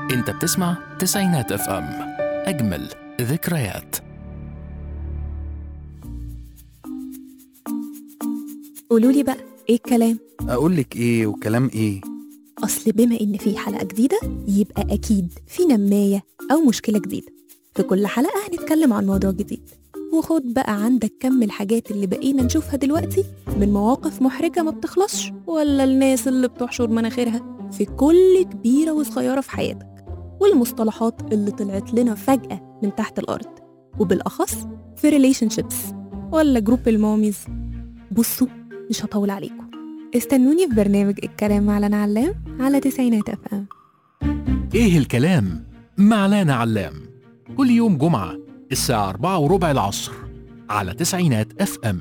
انت بتسمع تسعينات اف ام اجمل ذكريات قولوا لي بقى ايه الكلام اقول لك ايه وكلام ايه اصل بما ان في حلقه جديده يبقى اكيد في نمايه او مشكله جديده في كل حلقه هنتكلم عن موضوع جديد وخد بقى عندك كم الحاجات اللي بقينا نشوفها دلوقتي من مواقف محرجه ما بتخلصش ولا الناس اللي بتحشر مناخيرها في كل كبيره وصغيره في حياتك والمصطلحات اللي طلعت لنا فجاه من تحت الارض وبالاخص في ريليشن شيبس ولا جروب الماميز بصوا مش هطول عليكم استنوني في برنامج الكلام مع لنا علام على تسعينات اف ام ايه الكلام مع لانا علام كل يوم جمعة الساعة أربعة وربع العصر على تسعينات اف ام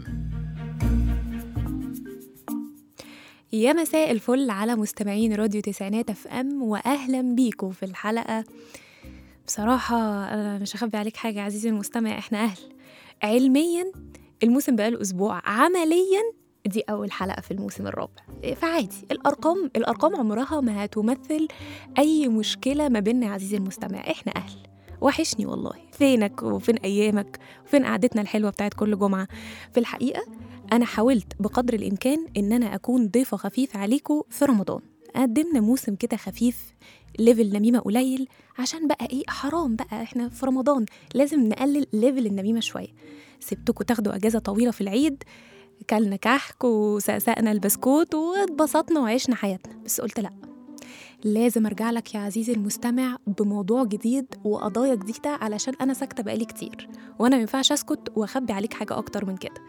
يا مساء الفل على مستمعين راديو تسعينات اف ام واهلا بيكم في الحلقه بصراحه انا مش هخبي عليك حاجه عزيزي المستمع احنا اهل علميا الموسم بقاله اسبوع عمليا دي اول حلقه في الموسم الرابع فعادي الارقام الارقام عمرها ما هتمثل اي مشكله ما بيننا يا عزيزي المستمع احنا اهل وحشني والله فينك وفين ايامك وفين قعدتنا الحلوه بتاعت كل جمعه في الحقيقه انا حاولت بقدر الامكان ان انا اكون ضيفه خفيف عليكم في رمضان قدمنا موسم كده خفيف ليفل نميمه قليل عشان بقى ايه حرام بقى احنا في رمضان لازم نقلل ليفل النميمه شويه سبتكم تاخدوا اجازه طويله في العيد كلنا كحك وسقسقنا البسكوت واتبسطنا وعشنا حياتنا بس قلت لا لازم ارجع لك يا عزيزي المستمع بموضوع جديد وقضايا جديده علشان انا ساكته بقالي كتير وانا ما ينفعش اسكت واخبي عليك حاجه اكتر من كده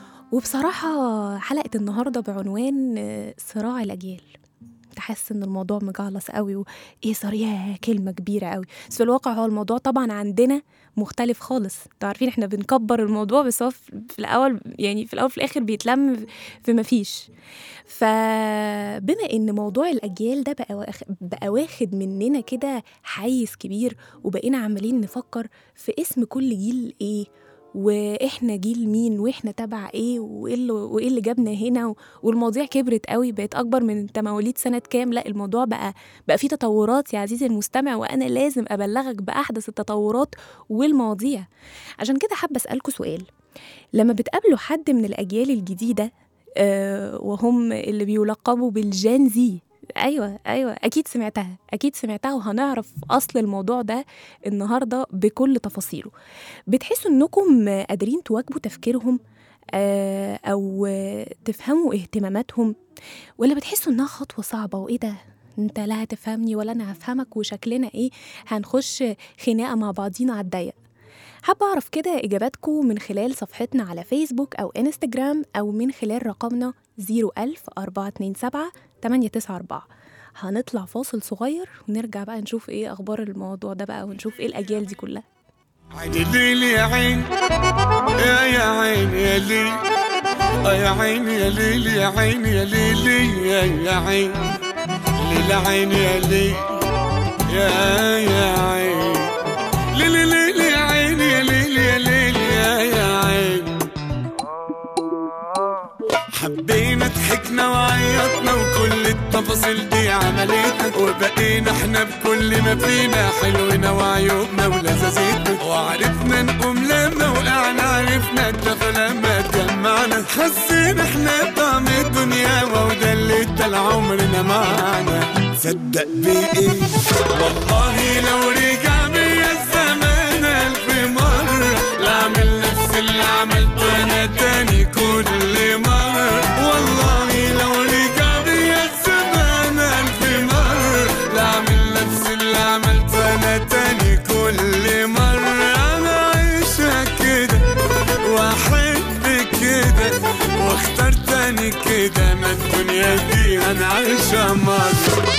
وبصراحه حلقه النهارده بعنوان آه، صراع الاجيال تحس ان الموضوع مجعلص قوي وايه صريع كلمه كبيره قوي بس في الواقع هو الموضوع طبعا عندنا مختلف خالص انتوا عارفين احنا بنكبر الموضوع بس هو في في الاول يعني في الاول في الاخر بيتلم في مفيش فبما ان موضوع الاجيال ده بقى واخ- بقى واخد مننا كده حيز كبير وبقينا عمالين نفكر في اسم كل جيل ايه واحنا جيل مين واحنا تبع ايه وايه اللي, وإيه اللي جابنا هنا والمواضيع كبرت قوي بقت اكبر من انت مواليد سنه كام لا الموضوع بقى بقى فيه تطورات يا عزيزي المستمع وانا لازم ابلغك باحدث التطورات والمواضيع عشان كده حابه اسالكوا سؤال لما بتقابلوا حد من الاجيال الجديده آه، وهم اللي بيلقبوا بالجان زي ايوه ايوه اكيد سمعتها اكيد سمعتها وهنعرف اصل الموضوع ده النهارده بكل تفاصيله بتحسوا انكم قادرين تواكبوا تفكيرهم آه، او آه، تفهموا اهتماماتهم ولا بتحسوا انها خطوه صعبه وايه ده انت لا هتفهمني ولا انا هفهمك وشكلنا ايه هنخش خناقه مع بعضينا على الضيق حابة أعرف كده إجاباتكم من خلال صفحتنا على فيسبوك أو إنستجرام أو من خلال رقمنا 01000 427 894 هنطلع فاصل صغير ونرجع بقى نشوف إيه أخبار الموضوع ده بقى ونشوف إيه الأجيال دي كلها عيني الليل يا عين يا يا عين يا ليل آه يا عين يا ليل يا عين يا ليل يا يا عين ليل عين يا ليل يا يا عين ليل ليل يا عين يا ليل يا ليل يا يا عين حبينا ضحكنا وعيطنا وكل التفاصيل دي عملتنا وبقينا احنا بكل ما فينا حلونا وعيوبنا ولذاذتنا وعرفنا نقوم لما وقعنا عرفنا الدفى لما اتجمعنا حسينا احنا بطعم الدنيا وده اللي ادى لعمرنا معنا تصدق بايه والله لو رجع بيا الزمان الف مرة لا اعمل نفس اللي عملته انا تاني كل مرة والله لو رجع بيا الزمان الف مرة لا اعمل نفس اللي عملته انا تاني كل مرة انا عايشها كده واحب كده واختار تاني كده ما الدنيا دي انا عايشها مرة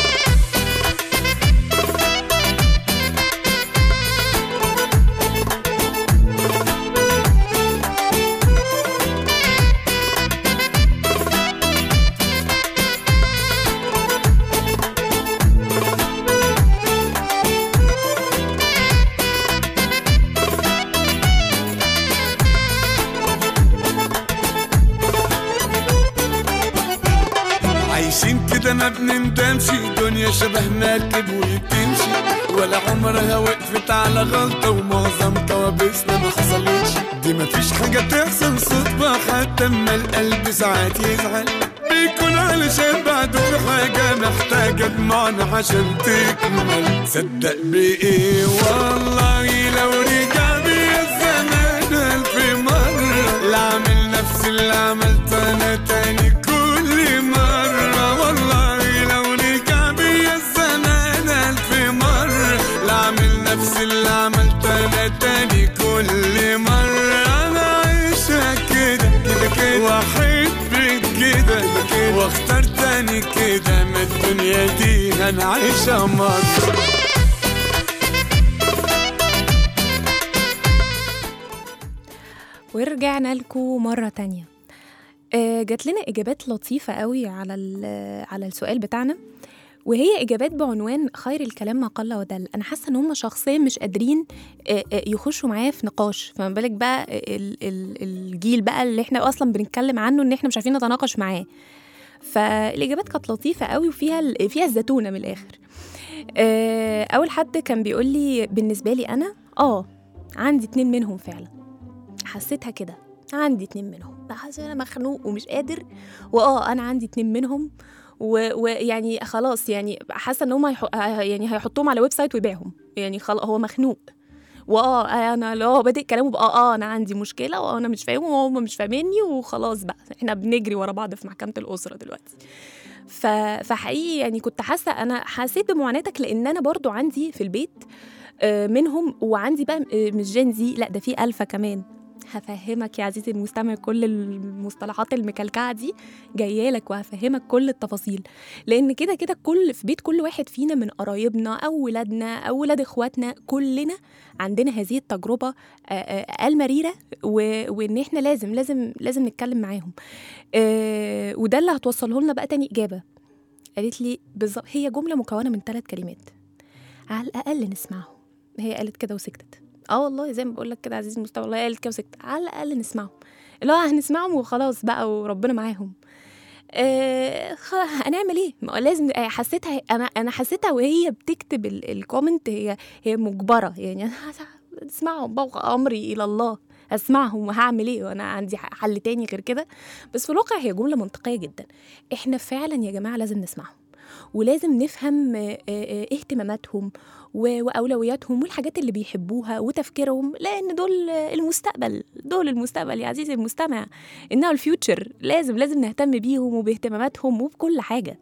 عايشين كده ما بنندمش دنيا شبه مركب وتمشي ولا عمرها وقفت على غلطة ومعظم كوابيسنا ما حصلتش دي مفيش حاجة تحصل صدفة حتى اما القلب ساعات يزعل بيكون علشان بعده في حاجة محتاجة دموعنا عشان تكمل صدق بإيه والله لو رجع بيا الزمان ألف مرة لأعمل نفس اللي عملته أنا تاني كل مرة والله لو رجع بيا الزمان ألف مرة لأعمل نفس اللي عملته أنا تاني كل مرة أنا عايشها كده كده كده وأحبك كده كده واختار تاني كده ما الدنيا دي هنعيشها مرة ورجعنا لكم مرة تانية آه، جات لنا إجابات لطيفة قوي على ال- على السؤال بتاعنا وهي إجابات بعنوان خير الكلام ما قل ودل أنا حاسة إن هم شخصيا مش قادرين آه، آه، يخشوا معايا في نقاش فما بالك بقى ال- ال- الجيل بقى اللي احنا أصلا بنتكلم عنه إن احنا مش عارفين نتناقش معاه فالإجابات كانت لطيفة قوي وفيها ال- فيها الزتونة من الآخر آه، أول حد كان بيقول لي بالنسبة لي أنا آه عندي اتنين منهم فعلا حسيتها كده عندي اتنين منهم بحس انا مخنوق ومش قادر واه انا عندي اتنين منهم و- ويعني خلاص يعني حاسه ان هم هيح... يعني هيحطوهم على ويب سايت ويبيعهم يعني خلاص هو مخنوق واه انا لو هو بادئ كلامه بقى اه انا عندي مشكله وانا مش فاهمه وهم مش فاهميني وخلاص بقى احنا بنجري ورا بعض في محكمه الاسره دلوقتي ف... فحقيقي يعني كنت حاسه انا حسيت بمعاناتك لان انا برضو عندي في البيت آه، منهم وعندي بقى آه، مش جين زي لا ده في الفا كمان هفهمك يا عزيزي المستمع كل المصطلحات المكلكعه دي جايه لك وهفهمك كل التفاصيل لان كده كده كل في بيت كل واحد فينا من قرايبنا او ولادنا او ولاد اخواتنا كلنا عندنا هذه التجربه آه، آه، المريره و- وان احنا لازم لازم لازم نتكلم معاهم آه، وده اللي هتوصله لنا بقى تاني اجابه قالت لي بالظبط هي جمله مكونه من ثلاث كلمات على الاقل نسمعهم هي قالت كده وسكتت اه والله زي ما بقول لك كده عزيزي المستوى والله قالت كده وسكتت على الاقل نسمعهم اللي هو هنسمعهم وخلاص بقى وربنا معاهم آه خلاص هنعمل ايه؟ ما هو لازم آه، حسيتها انا انا حسيتها وهي بتكتب ال- الكومنت هي هي مجبره يعني انا اسمعهم بقى امري الى الله اسمعهم وهعمل ايه وانا عندي حل تاني غير كده بس في الواقع هي جمله منطقيه جدا احنا فعلا يا جماعه لازم نسمعهم ولازم نفهم آه، آه، اهتماماتهم و- واولوياتهم والحاجات اللي بيحبوها وتفكيرهم لان دول المستقبل دول المستقبل يا عزيزي المستمع انه الفيوتشر لازم لازم نهتم بيهم وباهتماماتهم وبكل حاجه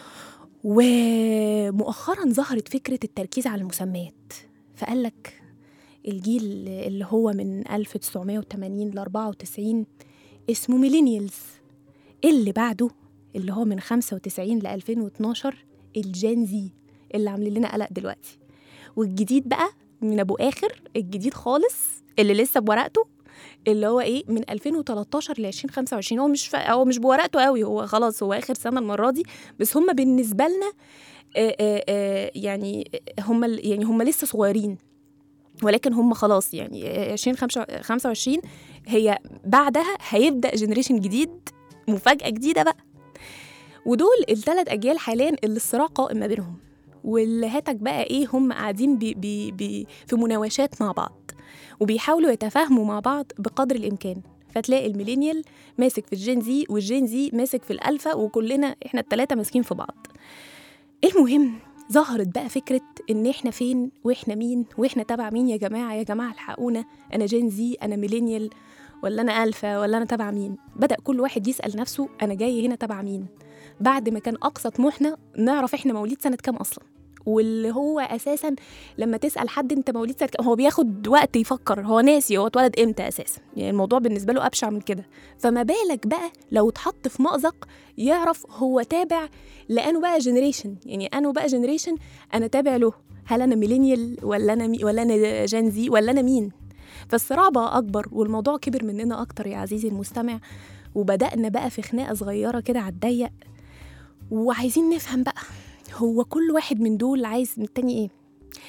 ومؤخرا ظهرت فكره التركيز على المسميات فقال لك الجيل اللي هو من 1980 ل 94 اسمه ميلينيالز اللي بعده اللي هو من 95 ل 2012 الجين زي اللي عاملين لنا قلق دلوقتي والجديد بقى من ابو اخر الجديد خالص اللي لسه بورقته اللي هو ايه من 2013 ل 2025 هو مش فا... هو مش بورقته قوي هو خلاص هو اخر سنه المره دي بس هم بالنسبه لنا آه، آه، آه، يعني هم ال- يعني هم لسه صغيرين ولكن هم خلاص يعني آه، 2025 هي بعدها هيبدا جنريشن جديد مفاجاه جديده بقى ودول الثلاث اجيال حاليا اللي الصراع قائم ما بينهم واللي هاتك بقى ايه هم قاعدين بي بي بي في مناوشات مع بعض وبيحاولوا يتفاهموا مع بعض بقدر الامكان فتلاقي الميلينيال ماسك في الجين زي والجين زي ماسك في الالفا وكلنا احنا الثلاثه ماسكين في بعض المهم ظهرت بقى فكرة إن إحنا فين وإحنا مين وإحنا تبع مين يا جماعة يا جماعة الحقونا أنا جين زي أنا ميلينيال ولا أنا ألفا ولا أنا تبع مين بدأ كل واحد يسأل نفسه أنا جاي هنا تبع مين بعد ما كان أقصى طموحنا نعرف إحنا مواليد سنة كام أصلا واللي هو اساسا لما تسال حد انت مواليد سنه كام هو بياخد وقت يفكر هو ناسي هو اتولد امتى اساسا يعني الموضوع بالنسبه له ابشع من كده فما بالك بقى لو اتحط في مأزق يعرف هو تابع لانه بقى جنريشن يعني انه بقى جنريشن انا تابع له هل انا ميلينيال ولا انا مي ولا انا جين زي ولا انا مين فالصراع بقى اكبر والموضوع كبر مننا اكتر يا عزيزي المستمع وبدأنا بقى في خناقه صغيره كده على الضيق وعايزين نفهم بقى هو كل واحد من دول عايز من التاني ايه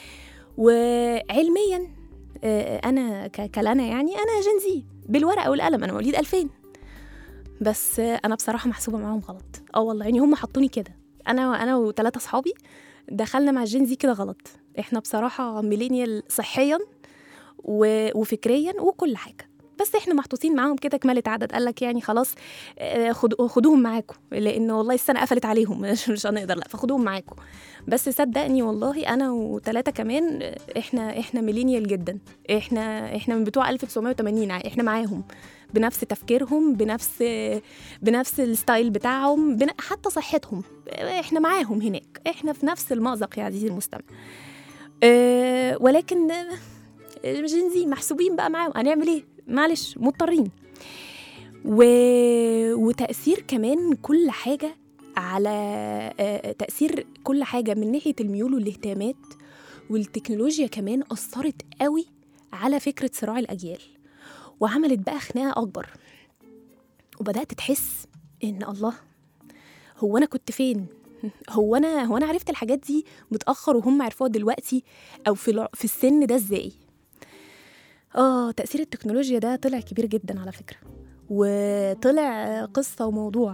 وعلميا آه، انا ك- كلنا يعني انا جنزي بالورقه والقلم انا مواليد 2000 بس انا بصراحه محسوبه معاهم غلط اه والله يعني هم حطوني كده انا انا وثلاثه اصحابي دخلنا مع الجين زي كده غلط احنا بصراحه ميلينيال صحيا و... وفكريا وكل حاجه بس احنا محطوطين معاهم كده كمالة عدد قال لك يعني خلاص آه، خد... خدوهم معاكم لان والله السنه قفلت عليهم مش مش هنقدر لا فخدوهم معاكم بس صدقني والله انا وثلاثه كمان آه، احنا احنا ميلينيال جدا احنا احنا من بتوع 1980 ع- احنا معاهم بنفس تفكيرهم بنفس بنفس الستايل بتاعهم بن... حتى صحتهم احنا معاهم هناك احنا في نفس المأزق يا عزيزي المستمع أه ولكن آه، جنزي محسوبين بقى معاهم هنعمل ايه معلش مضطرين و... وتأثير كمان كل حاجة على آه، تأثير كل حاجة من ناحية الميول والاهتمامات والتكنولوجيا كمان أثرت قوي على فكرة صراع الأجيال وعملت بقى خناقة أكبر وبدأت تحس إن الله هو أنا كنت فين؟ هو أنا هو أنا عرفت الحاجات دي متأخر وهم عرفوها دلوقتي أو في الع- في السن ده إزاي؟ آه تأثير التكنولوجيا ده طلع كبير جدا على فكرة وطلع قصة وموضوع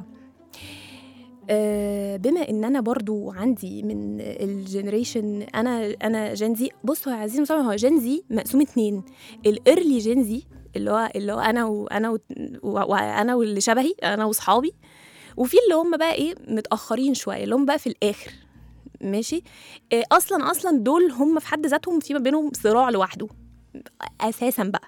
آه، بما ان انا برضو عندي من الجنريشن انا انا جنزي بصوا يا عزيزي المستمع هو جنزي مقسوم اتنين الايرلي جنزي اللي هو اللي هو انا وانا و- و- وانا واللي شبهي انا واصحابي وفي اللي هم بقى ايه متاخرين شويه اللي هم بقى في الاخر ماشي آه، اصلا اصلا دول هم في حد ذاتهم في ما بينهم صراع لوحده اساسا بقى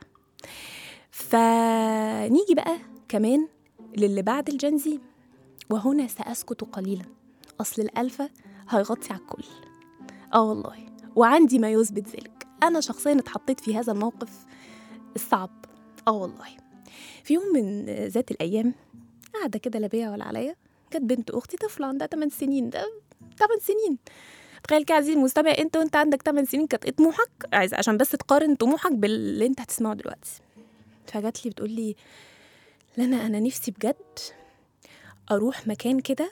فنيجي بقى كمان للي بعد الجنزي وهنا سأسكت قليلا أصل الألفة هيغطي على الكل آه والله وعندي ما يثبت ذلك أنا شخصيا اتحطيت في هذا الموقف الصعب آه والله في يوم من ذات الأيام قاعدة كده لا بيا ولا عليا كانت بنت أختي طفلة عندها 8 سنين ده 8 سنين تخيل كده يا عزيزي المستمع انت وانت عندك 8 سنين كانت ايه طموحك عايز عشان بس تقارن طموحك باللي انت هتسمعه دلوقتي فجات لي بتقول لي لنا انا نفسي بجد اروح مكان كده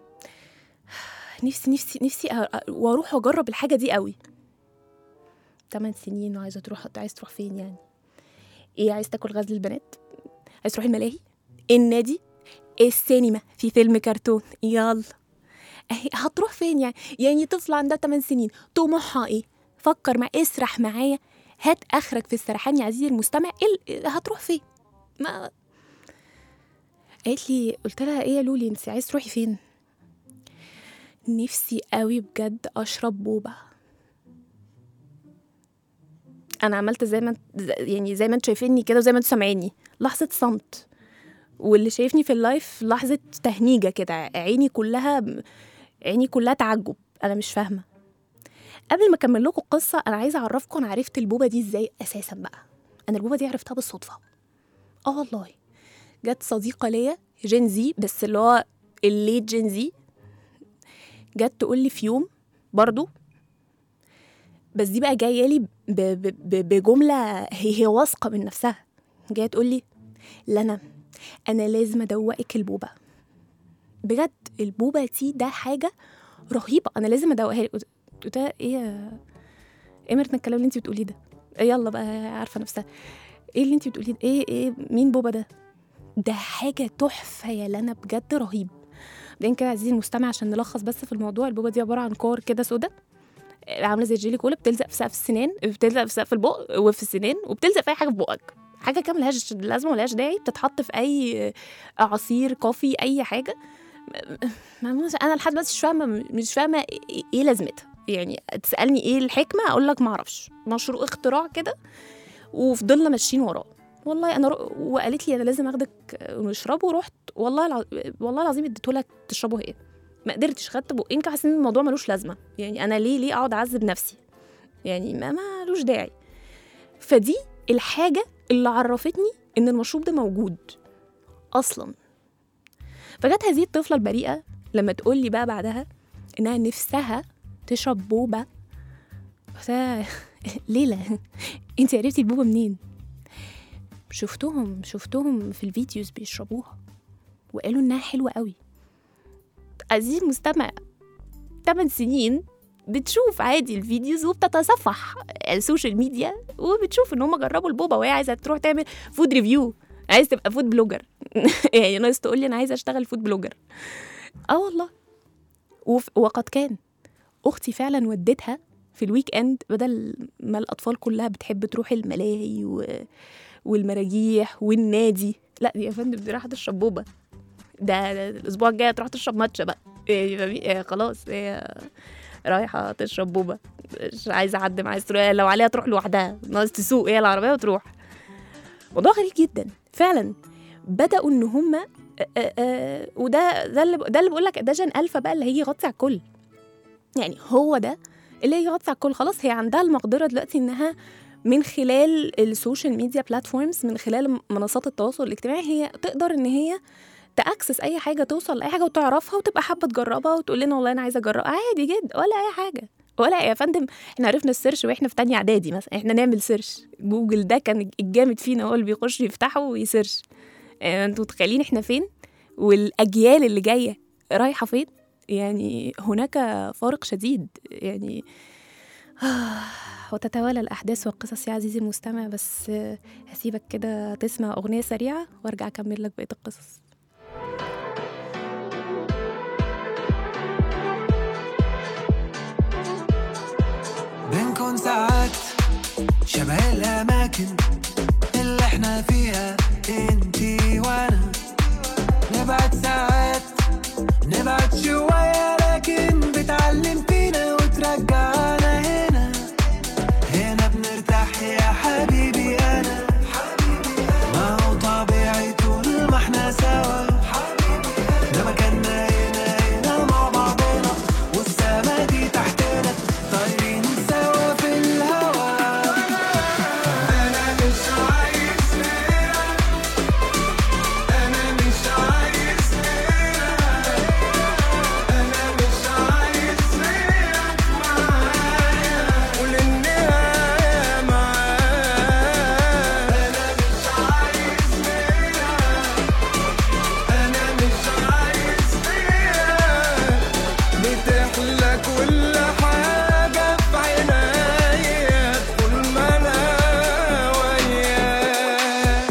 نفسي نفسي نفسي أ- أ- واروح واجرب الحاجه دي قوي 8 سنين وعايزه تروح عايز تروح فين يعني ايه عايز تاكل غزل البنات عايز تروح الملاهي النادي السينما في فيلم كرتون يلا أهي هتروح فين يعني يعني طفلة عندها 8 سنين طموحها ايه فكر مع اسرح معايا هات اخرك في السرحان يا عزيزي المستمع إيه ال- هتروح فين ما قالت لي قلت لها ايه يا لولي انت عايز تروحي فين نفسي قوي بجد اشرب بوبا انا عملت زي ما انت- زي- يعني زي ما انتوا شايفيني كده وزي ما انتوا سامعيني لحظه صمت واللي شايفني في اللايف لحظه تهنيجه كده عيني كلها عيني كلها تعجب انا مش فاهمه قبل ما اكمل لكم القصه انا عايزه اعرفكم انا عرفت البوبه دي ازاي اساسا بقى انا البوبه دي عرفتها بالصدفه اه والله جت صديقه ليا جين زي بس اللي هو الليت جين زي جت تقول لي في يوم برضو بس دي بقى جايه لي ب- ب- ب- بجمله هي هي واثقه من نفسها جايه تقول لي لنا انا لازم ادوقك البوبه بجد البوبه دي ده حاجه رهيبه انا لازم ادوقها لك قلت لها ايه يا ايه مرتنا الكلام اللي انت بتقوليه ده يلا بقى عارفه نفسها ايه اللي انت بتقوليه ده ايه ايه مين بوبا ده ده حاجه تحفه يا لنا بجد رهيب بعدين كده عزيزي المستمع عشان نلخص بس في الموضوع البوبا دي عباره عن كور كده سودا عامله زي الجيلي كولا بتلزق في سقف السنان بتلزق في سقف البق وفي السنان وبتلزق في اي حاجه في بقك حاجه كده ملهاش لازمه ملهاش داعي بتتحط في اي عصير كوفي اي حاجه ما- ما- انا لحد دلوقتي مش فاهمه مش فاهمه ايه إيه لازمتها يعني تسالني ايه الحكمه اقول لك ما اعرفش مشروع اختراع كده وفضلنا ماشيين وراه والله انا رو... وقالت لي انا لازم اخدك ونشربه ورحت والله الع... والله العظيم اديته لك تشربه هي ما قدرتش خدت بقين كده حاسه ان الموضوع ملوش لازمه يعني انا ليه ليه اقعد اعذب نفسي يعني ما ملوش داعي فدي الحاجه اللي عرفتني ان المشروب ده موجود اصلا فجت هذه الطفله البريئه لما تقول لي بقى بعدها انها نفسها تشرب بوبا قلت لها ليلى انت عرفتي البوبا منين شفتهم شفتهم في الفيديوز بيشربوها وقالوا انها حلوه قوي عزيزي المستمع 8 سنين بتشوف عادي الفيديوز وبتتصفح السوشيال ميديا وبتشوف ان هم جربوا البوبا وهي عايزه تروح تعمل فود ريفيو عايز تبقى فود بلوجر يعني ناقص تقول لي انا عايزه اشتغل فود بلوجر اه والله وف... وقد كان اختي فعلا ودتها في الويك اند بدل ما الاطفال كلها بتحب تروح الملاهي و... والمراجيح والنادي لا دي يا فندم دي راحت الشبوبه ده, ده الاسبوع الجاي تروح تشرب ماتشا بقى إيه فاهمين؟ إيه خلاص هي رايحه تشرب بوبا مش عايزه حد معايا تروح لو عليها تروح لوحدها ناقص تسوق هي العربيه وتروح موضوع غريب جدا فعلا بداوا ان هم وده ده اللي ده اللي بقول لك ده جن الفا بقى اللي هيجي يغطي على الكل يعني هو ده اللي هيجي يغطي على الكل خلاص هي عندها المقدره دلوقتي انها من خلال السوشيال ميديا بلاتفورمز من خلال منصات التواصل الاجتماعي هي تقدر ان هي تاكسس اي حاجه توصل لاي حاجه وتعرفها وتبقى حابه تجربها وتقول لنا والله انا عايزه اجربها عادي جدا ولا اي حاجه ولا يا فندم احنا عرفنا السيرش واحنا في تانية اعدادي مثلا احنا نعمل سيرش جوجل ده كان الجامد فينا هو اللي بيخش يفتحه ويسيرش يعني انتوا متخيلين احنا فين والاجيال اللي جايه رايحه فين يعني هناك فارق شديد يعني وتتوالى الأحداث والقصص يا عزيزي المستمع بس هسيبك كده تسمع أغنية سريعة وارجع أكمل لك بقية القصص بنكون ساعات شبه الأماكن اللي احنا فيها انتي وانا نبعد ساعات نبعد شوية لكن بتعلم فينا وترجعنا هنا هنا بنرتاح يا حبيبي أنا ما هو طبيعي طول ما احنا سوا ده مكاننا هنا هنا مع بعضنا والسما دي تحتنا طايرين سوا في الهوا أنا مش عايز غيرك أنا مش عايز غيرك أنا مش عايز غيرك معايا وللنهاية معايا أنا مش عايز غيرك أنا مش عايز غيرك بتحلى كل حاجة في عنايا طول ما أنا وياك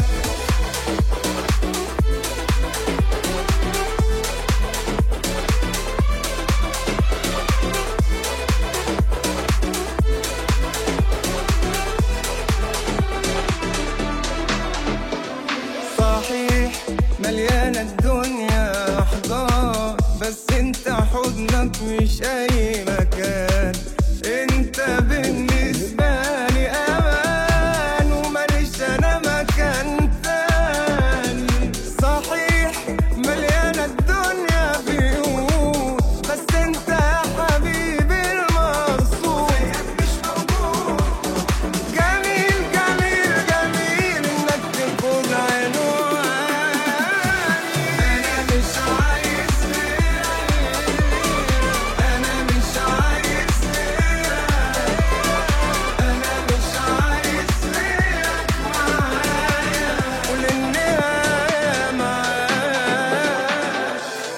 صحيح مليانة الدنيا أحضان بس انت حضنك مش أي مكان انت بالنسبة لي أمان وماليش أنا مكان تاني صحيح مليانة الدنيا بيوت بس انت يا حبيبي المقصود مش موجود جميل جميل جميل انك تكون عنواني انا مش عايز غيرك انا مش عايز غيرك انا مش عايز غيرك معايا وللنهاية معاك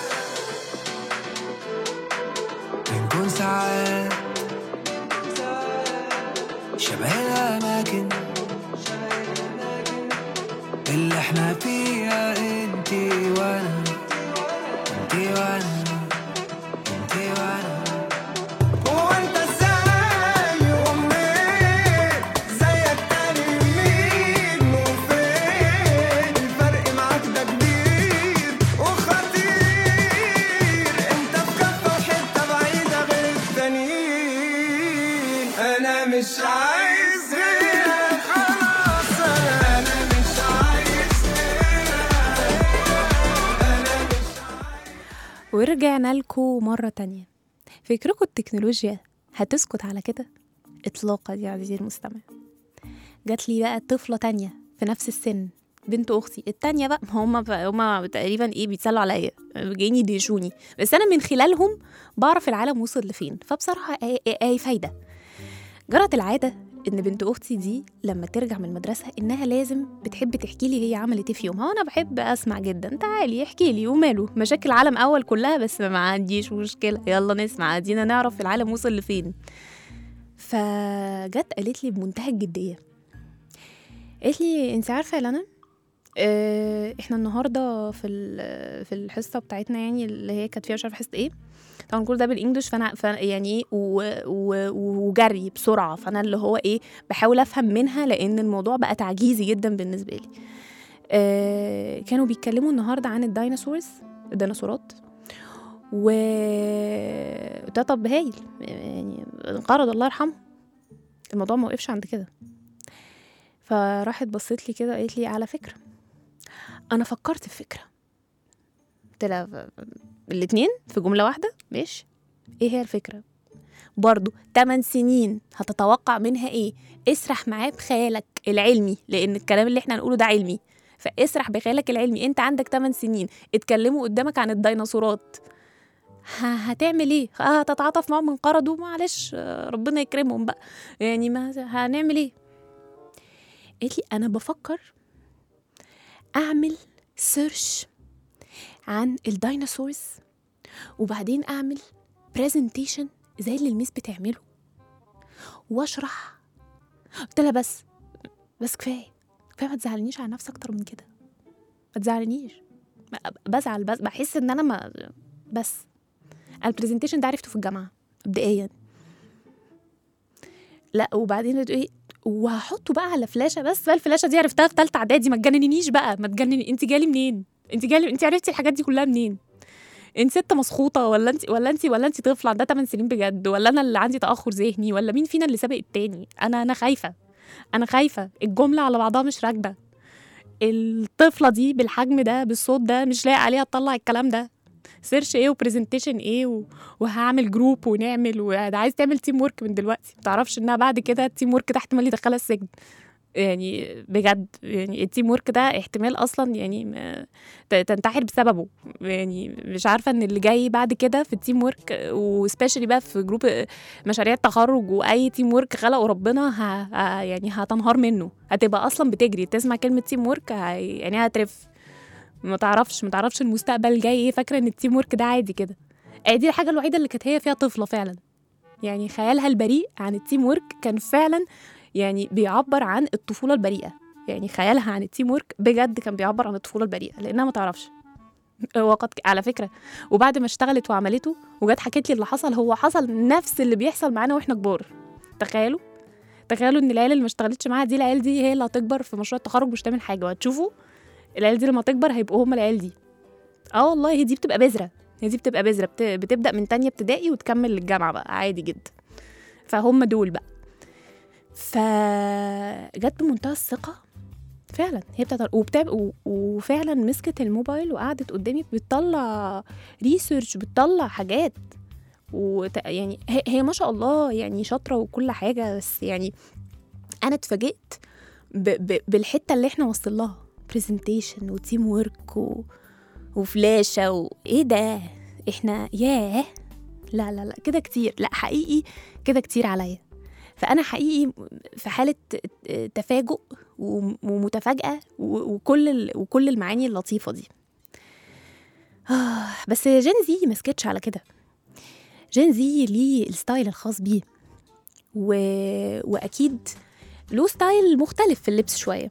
بنكون ساعات شبه الأماكن اللي احنا فيها انتي وانا انتي وانا انتي وانا هو انت ازاي ومنين زيك تاني مين وفين الفرق معاك ده كبير وخطير انت في كفة وحتة بعيدة غير التانيين انا مش عايز غيرك خلاص انا انا مش عايز غيرك انا مش ورجعنا لكم مرة تانية فكركم التكنولوجيا هتسكت على كده إطلاقا يا عزيزي المستمع جات لي بقى طفلة تانية في نفس السن بنت أختي التانية بقى هما بقى هما تقريبا إيه بيتسلوا عليا جايين يديشوني بس أنا من خلالهم بعرف العالم وصل لفين فبصراحة أي, أي, أي فايدة جرت العادة إن بنت أختي دي لما ترجع من المدرسة إنها لازم بتحب تحكي لي هي عملت إيه في يومها وأنا بحب أسمع جدا تعالي احكي لي وماله مشاكل العالم أول كلها بس ما عنديش مشكلة يلا نسمع ادينا نعرف العالم وصل لفين فجت قالت لي بمنتهى الجدية قالت لي انت عارفة يا لنا آه، احنا النهارده في ال- في الحصه بتاعتنا يعني اللي هي كانت فيها مش عارفه حصه ايه طبعا كل ده بالانجلش فانا فأنا يعني ايه و- و- وجري بسرعه فانا اللي هو ايه بحاول افهم منها لان الموضوع بقى تعجيزي جدا بالنسبه لي آه، كانوا بيتكلموا النهارده عن الديناصورز الديناصورات و ده طب هايل يعني انقرض الله يرحمه الموضوع ما وقفش عند كده فراحت بصت لي كده قالت لي على فكره انا فكرت في فكره قلت لها الاثنين في جمله واحده ماشي ايه هي الفكره برضو 8 سنين هتتوقع منها ايه اسرح معاه بخيالك العلمي لان الكلام اللي احنا هنقوله ده علمي فاسرح بخيالك العلمي انت عندك 8 سنين اتكلموا قدامك عن الديناصورات ه- هتعمل ايه آه، هتتعاطف معاهم انقرضوا معلش آه، ربنا يكرمهم بقى يعني ما هنعمل ايه قالت لي انا بفكر اعمل سيرش عن الديناصورز وبعدين اعمل برزنتيشن زي اللي الميس بتعمله واشرح قلت لها بس بس كفايه كفايه ما تزعلنيش على نفسي اكتر من كده ما تزعلنيش ب- بزعل بس بحس ان انا ما بس البرزنتيشن ده عرفته في الجامعه مبدئيا لا وبعدين بتقول ايه وهحطه بقى على فلاشه بس بقى الفلاشه دي عرفتها في ثالثه اعدادي ما تجننينيش بقى ما تجنني انت جالي منين انت جالي انت عرفتي الحاجات دي كلها منين انت ست مسخوطه ولا انت ولا انت ولا انت طفله عندها 8 سنين بجد ولا انا اللي عندي تاخر ذهني ولا مين فينا اللي سابق التاني انا انا خايفه انا خايفه الجمله على بعضها مش راكبه الطفله دي بالحجم ده بالصوت ده مش لاقي عليها تطلع الكلام ده سيرش ايه وبرزنتيشن ايه و... وهعمل جروب ونعمل وده عايز تعمل تيم ورك من دلوقتي ما تعرفش انها بعد كده التيم ورك ده احتمال يدخلها السجن يعني بجد يعني التيم ورك ده احتمال اصلا يعني ما- ت- تنتحر بسببه يعني مش عارفه ان اللي جاي بعد كده في التيم ورك وسبيشالي بقى في جروب مشاريع التخرج واي تيم ورك خلقه ربنا ه... ه... يعني هتنهار منه هتبقى اصلا بتجري تسمع كلمه تيم ورك ه... يعني هترف ما تعرفش ما تعرفش المستقبل جاي ايه فاكره ان التيم ورك ده عادي كده آه دي الحاجه الوحيده اللي كانت هي فيها طفله فعلا يعني خيالها البريء عن التيم ورك كان فعلا يعني بيعبر عن الطفوله البريئه يعني خيالها عن التيم ورك بجد كان بيعبر عن الطفوله البريئه لانها ما تعرفش وقد على فكره وبعد ما اشتغلت وعملته وجت حكت لي اللي حصل هو حصل نفس اللي بيحصل معانا واحنا كبار تخيلوا تخيلوا ان العيال اللي ما اشتغلتش معاها دي العيال دي هي اللي هتكبر في مشروع التخرج مش تعمل حاجه وهتشوفوا العيال دي لما تكبر هيبقوا هم العيال دي اه والله هي دي بتبقى بذره هي دي بتبقى بذره بت... بتبدا من تانية ابتدائي وتكمل للجامعه بقى عادي جدا فهم دول بقى فجت بمنتهى الثقه فعلا هي بتاعت وبتاب و... وفعلا مسكت الموبايل وقعدت قدامي بتطلع ريسيرش بتطلع حاجات وت... يعني هي... هي ما شاء الله يعني شاطره وكل حاجه بس يعني انا اتفاجئت ب... ب... بالحته اللي احنا وصل لها برزنتيشن وتيم ورك و... وفلاشه وايه ده احنا ياه لا لا لا كده كتير لا حقيقي كده كتير عليا فانا حقيقي في حاله تفاجؤ وم- ومتفاجاه و- وكل ال- وكل المعاني اللطيفه دي آه بس جين زي ما سكتش على كده جين زي ليه الستايل الخاص بيه و... واكيد له ستايل مختلف في اللبس شويه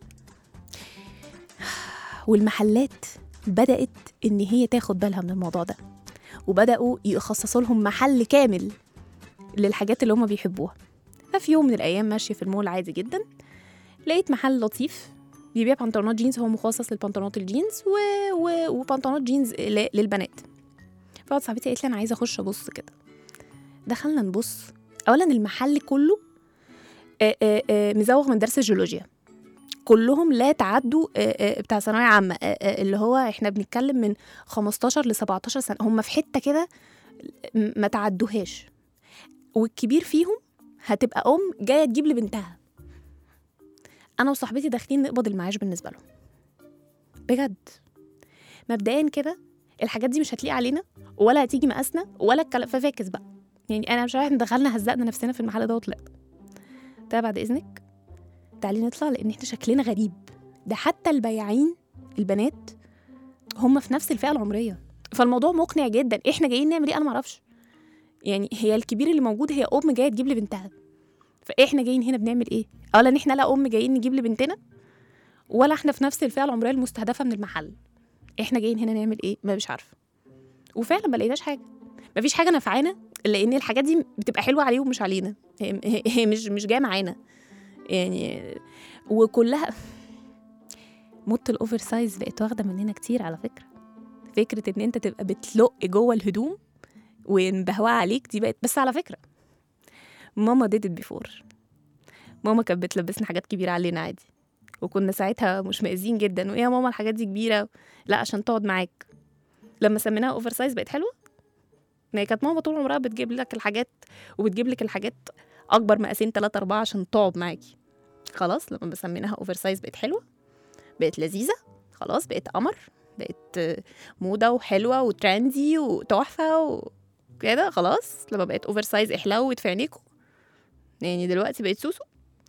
والمحلات بدات ان هي تاخد بالها من الموضوع ده وبداوا يخصصوا لهم محل كامل للحاجات اللي هم بيحبوها ففي يوم من الايام ماشيه في المول عادي جدا لقيت محل لطيف بيبيع بنطلونات جينز هو مخصص للبنطلونات الجينز و... و... وبنطلونات جينز ل... للبنات فواحدة صاحبتي قالت لي انا عايزه اخش ابص كده دخلنا نبص اولا المحل كله آه، آه، آه، مزوغ من درس الجيولوجيا كلهم لا تعدوا آه، آه، بتاع ثانويه عامه آه، آه، اللي هو احنا بنتكلم من 15 ل 17 سنه هم في حته كده م- ما تعدوهاش والكبير فيهم هتبقى ام جايه تجيب لبنتها انا وصاحبتي داخلين نقبض المعاش بالنسبه لهم بجد مبدئيا كده الحاجات دي مش هتليق علينا ولا هتيجي مقاسنا ولا الكلام ففاكس بقى يعني انا مش عارفه احنا دخلنا هزقنا نفسنا في المحل ده وطلعنا ده بعد اذنك تعالي نطلع لان احنا شكلنا غريب ده حتى البياعين البنات هم في نفس الفئه العمريه فالموضوع مقنع جدا احنا جايين نعمل ايه انا معرفش يعني هي الكبير اللي موجود هي ام جايه تجيب لبنتها فاحنا جايين هنا بنعمل ايه اولا احنا لا ام جايين نجيب لبنتنا ولا احنا في نفس الفئه العمريه المستهدفه من المحل احنا جايين هنا نعمل ايه ما مش عارفه وفعلا ما لقيناش حاجه ما فيش حاجه نفعانا لان الحاجات دي بتبقى حلوه عليهم مش علينا هي, هي- هي مش مش جايه معانا يعني وكلها موت الاوفر سايز بقت واخده مننا كتير على فكره فكره ان انت تبقى بتلق جوه الهدوم ومبهواه عليك دي بقت بس على فكره ماما ديت بيفور ماما كانت بتلبسنا حاجات كبيره علينا عادي وكنا ساعتها مش مأذين جدا وايه يا ماما الحاجات دي كبيره لا عشان تقعد معاك لما سميناها اوفر سايز بقت حلوه ما هي كانت ماما طول عمرها بتجيب لك الحاجات وبتجيب لك الحاجات اكبر مقاسين 3 4 عشان تقعد معاكي خلاص لما بسميناها اوفر سايز بقت حلوه بقت لذيذه خلاص بقت قمر بقت آه، موضه وحلوه وترندي وتحفه وكده خلاص لما بقت اوفر سايز احلوت في عينيكم يعني دلوقتي بقت سوسو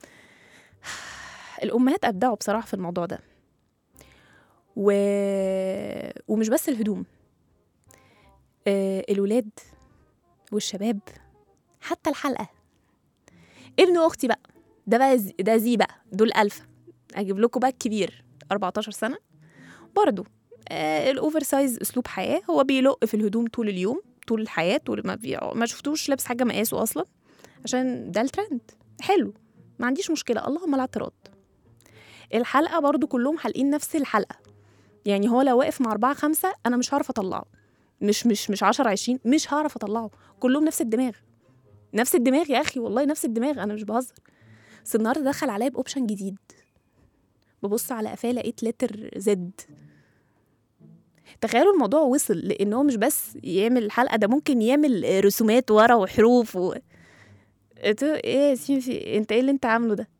الامهات ابدعوا بصراحه في الموضوع ده و... ومش بس الهدوم آه، الولاد والشباب حتى الحلقه ابن اختي بقى ده بقى ز- ده زي بقى دول الفا اجيب لكم بقى الكبير 14 سنه برضو آه الاوفر سايز اسلوب حياه هو بيلق في الهدوم طول اليوم طول الحياه طول ما بي... ما شفتوش لابس حاجه مقاسه اصلا عشان ده الترند حلو ما عنديش مشكله اللهم لا اعتراض الحلقه برضو كلهم حالقين نفس الحلقه يعني هو لو واقف مع أربعة خمسة أنا مش هعرف أطلعه مش مش مش 10 20 مش هعرف أطلعه كلهم نفس الدماغ نفس الدماغ يا أخي والله نفس الدماغ أنا مش بهزر بس النهارده دخل عليا بأوبشن جديد ببص على قفاه لقيت لتر زد تخيلوا الموضوع وصل لان هو مش بس يعمل الحلقه ده ممكن يعمل رسومات ورا وحروف و... قلت له، ايه يا سيدي انت ايه اللي انت عامله ده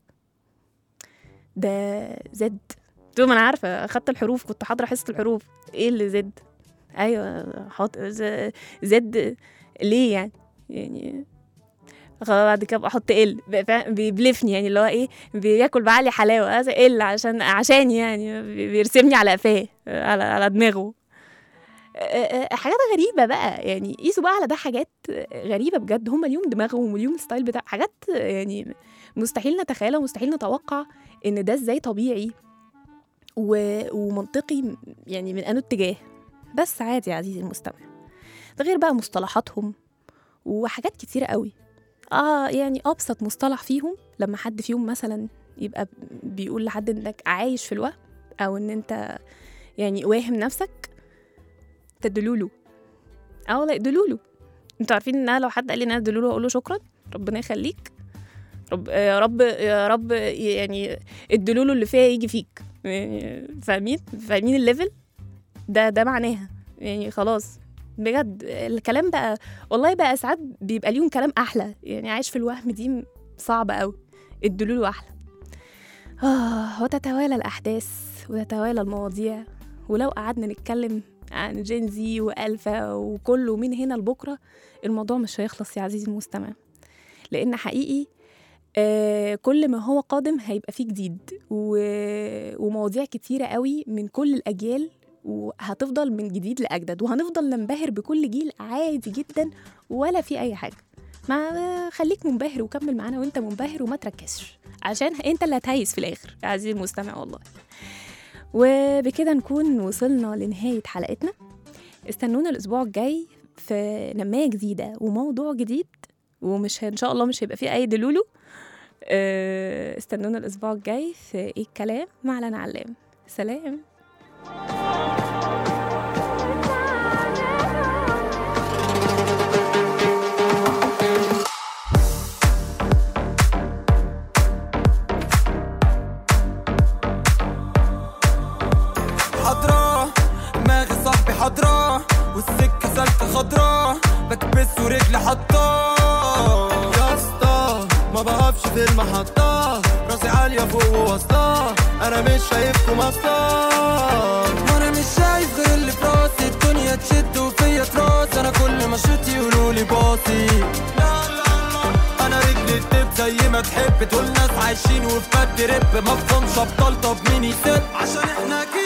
ده زد قلت له ما انا عارفه اخدت الحروف كنت حاضره حصه الحروف ايه اللي زد ايوه حاط ز- زد ليه يعني يعني خلاص بعد كده أبقى احط ال بيبلفني يعني اللي هو ايه بياكل بعلي حلاوه هذا ال عشان عشان يعني بي- بيرسمني على قفاه على على دماغه آه، آه، حاجات غريبه بقى يعني قيسوا بقى على ده حاجات غريبه بجد هم اليوم دماغهم واليوم الستايل بتاع حاجات يعني مستحيل نتخيلها ومستحيل نتوقع ان ده ازاي طبيعي و... ومنطقي يعني من انه اتجاه بس عادي يا عزيزي المستمع ده غير بقى مصطلحاتهم وحاجات كتيرة قوي اه يعني ابسط مصطلح فيهم لما حد فيهم مثلا يبقى بيقول لحد انك عايش في الوهم او ان انت يعني واهم نفسك تدلولو اه والله دلولو انتوا عارفين ان انا لو حد قال لي ان انا دلولو اقول له شكرا ربنا يخليك رب يا رب يا رب يعني الدلولو اللي فيها يجي فيك يعني فاهمين فاهمين الليفل ده ده معناها يعني خلاص بجد الكلام بقى والله بقى ساعات بيبقى ليهم كلام احلى يعني عايش في الوهم دي م- صعبة قوي الدلول احلى آه وتتوالى الاحداث وتتوالى المواضيع ولو قعدنا نتكلم عن جين زي والفا وكله من هنا لبكره الموضوع مش هيخلص يا عزيزي المستمع لان حقيقي آه كل ما هو قادم هيبقى فيه جديد و... ومواضيع كتيرة قوي من كل الأجيال وهتفضل من جديد لأجدد وهنفضل ننبهر بكل جيل عادي جدا ولا في أي حاجة ما خليك منبهر وكمل معانا وانت منبهر وما تركزش عشان انت اللي هتهيس في الآخر يا عزيزي المستمع والله وبكده نكون وصلنا لنهاية حلقتنا استنونا الأسبوع الجاي في نماية جديدة وموضوع جديد ومش ان شاء الله مش هيبقى فيه اي دلولو آه، استنونا الاسبوع الجاي في ايه الكلام مع لنا علام سلام حضرا دماغي صاحبي حضرا والسكة سالكة خضرا بكبس ورجلي حطاه يا اسطى ما بقفش في المحطة راسي عالية فوق ووسطاه انا مش شايفكم اصلا ما انا مش شايف غير اللي في راسي الدنيا تشد وفيا تراس انا كل ما شوت يقولولي باصي لا لا لا انا رجلي تدب زي ما تحب دول ناس عايشين وفي بد رب مفهومش ابطال طب مين يسب عشان احنا كده